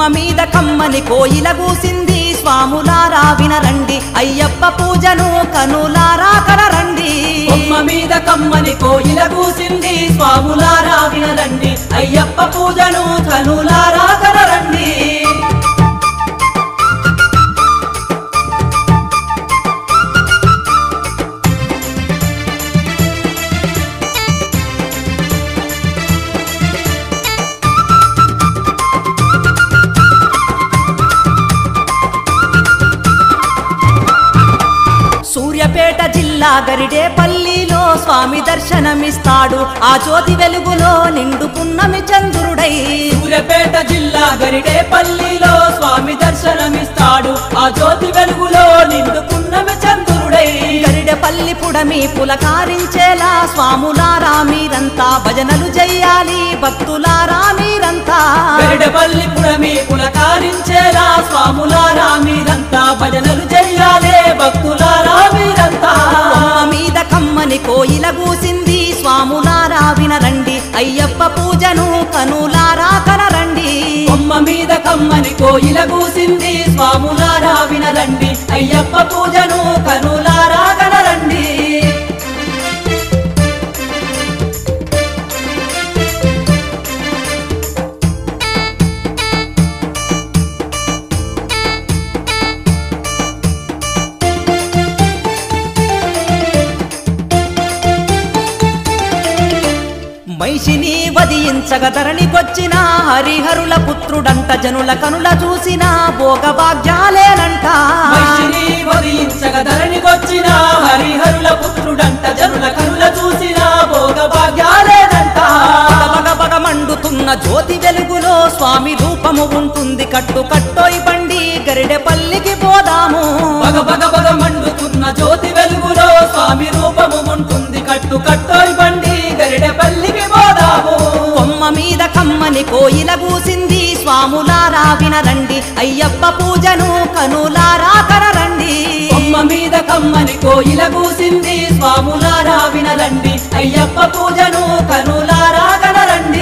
మీద కమ్మని కోయిల కూసింది స్వాములారా వినరండి అయ్యప్ప పూజను కనులారా కనరండి కొమ్మ మీద కమ్మని కోయిల కూసింది స్వాములారా వినరండి అయ్యప్ప పూజను కనులారా కనరండి సూర్యపేట జిల్లా గరిడేపల్లిలో స్వామి దర్శనమిస్తాడు ఆ జ్యోతి వెలుగులో నిండు పున్నమి చంద్రుడై సూర్యపేట జిల్లా గరిడేపల్లిలో స్వామి దర్శనమిస్తాడు ఆ జ్యోతి వెలుగులో నిండు పున్నమి చంద్రుడై గరిడపల్లి పుడమి పులకారించేలా స్వాములారా మీరంతా భజనలు చెయ్యాలి భక్తులారా మీరంతా గరిడపల్లి పురమి పులకారించేలా స్వాములారా మీరంతా భజనలు చెయ్యాలే భక్తులారా మీరంతా కొమ్మ మీద కమ్మని కోయిల కూసింది స్వాములారా వినరండి అయ్యప్ప పూజను కనులారా కనరండి కొమ్మ మీద కమ్మని కోయిల కూసింది స్వాములారా వినరండి అయ్యప్ప పూజను కనులారా కనరండి మైషిని వదించగ ధరణికొచ్చిన హరిహరుల పుత్రుడంట జనుల కనుల చూసిన భోగభాగ్యాలేనంట మహిషిని వరించగ ధరణికొచ్చిన హరిహరుల పుత్రుడంట జనుల కనుల చూసిన భోగ భాగ్యాలేదంట బగ బగ మండుతున్న జ్యోతి వెలుగులో స్వామి రూపము ఉంటుంది కట్టు కట్టోయి బండి గరిడెపల్లికి పోదాము బగ బగ బగ మండుతున్న జ్యోతి వెలుగులో స్వామి రూపము ఉంటుంది కట్టు కట్టోయి బండి గరిడెపల్లికి పోదాము కొమ్మ మీద కమ్మని కోయిల కూసింది స్వాములారా వినరండి అయ్యప్ప పూజను కనులారా కనరండి కొమ్మ మీద కమ్మని కోయిల కూసింది స్వాములారా వినరండి అయ్యప్ప పూజను కనులారా కనరండి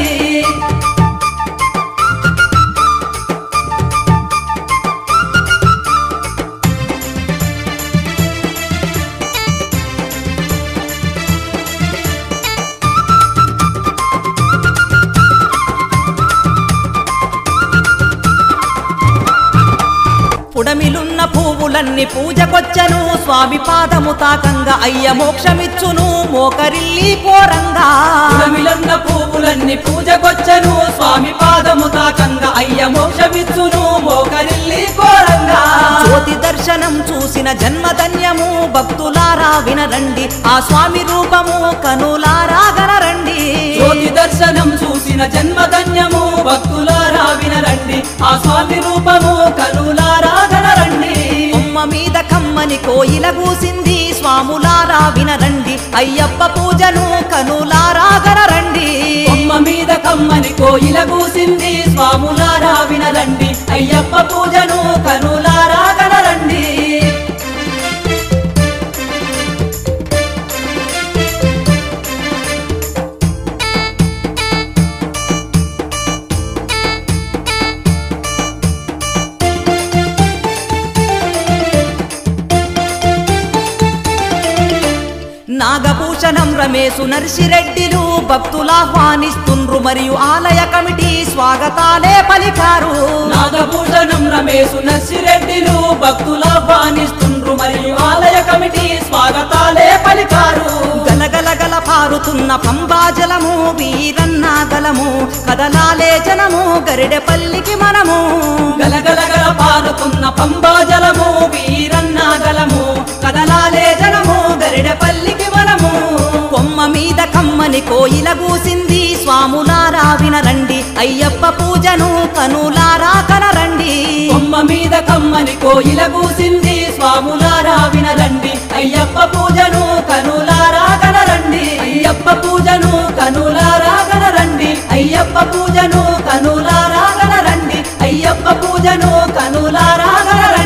పుడమిలున్న పువ్వులన్నీ పూజకొచ్చను స్వామి పాదము తాకంగా అయ్య మోక్షమిచ్చును మోకరిల్లి కోరంగా పురమిలన్న పువ్వులన్నీ పూజకొచ్చను స్వామి పాదము తాకంగా అయ్య మోక్షమిచ్చును మోకరిల్లి కోరంగా జ్యోతి దర్శనం చూసిన జన్మధన్యము భక్తులారా వినరండి ఆ స్వామి రూపము కనులారా గనరండి జ్యోతి దర్శనం చూసిన జన్మధన్యము భక్తులారా వినరండి ఆ స్వామి రూపము కనులారా కనరండి కొమ్మ మీద కమ్మని కోయిల కూసింది స్వాములారా వినరండి అయ్యప్ప పూజను కనులారా గనరండి కొమ్మ మీద కమ్మని కోయిల కూసింది స్వాములారా వినరండి అయ్యప్ప పూజను కనులారా కనరండి నాగభూషణం రమేశు నర్సిరెడ్డిలు భక్తులాహ్వానిస్తుండ్రు మరియు ఆలయ కమిటీ స్వాగతాలే పలికారు నాగభూషణం రమేశు నర్సిరెడ్డిలు భక్తులాహ్వానిస్తుండ్రు మరియు ఆలయ కమిటీ స్వాగతాలే పలికారు గలగల గల పారుతున్న పంబాజలము వీరన్నాగలము కదలాలే జనము గరిడెపల్లికి మనము గలగలగల పారుతున్న పంబాజలము వీరన్నాగలము కదలాలే జనము గరిడపల్లికి మనము కొమ్మ మీద కమ్మని కోయిల కూసింది స్వాములారా వినరండి అయ్యప్ప పూజను కనులారా కనరండి కొమ్మ మీద కమ్మని కోయిల కూసింది స్వాములారా వినరండి అయ్యప్ప పూజను కనులారా కనరండి అయ్యప్ప పూజను కనులారా కనరండి అయ్యప్ప పూజను కనులారా కనరండి అయ్యప్ప పూజను కనులారా కనరండి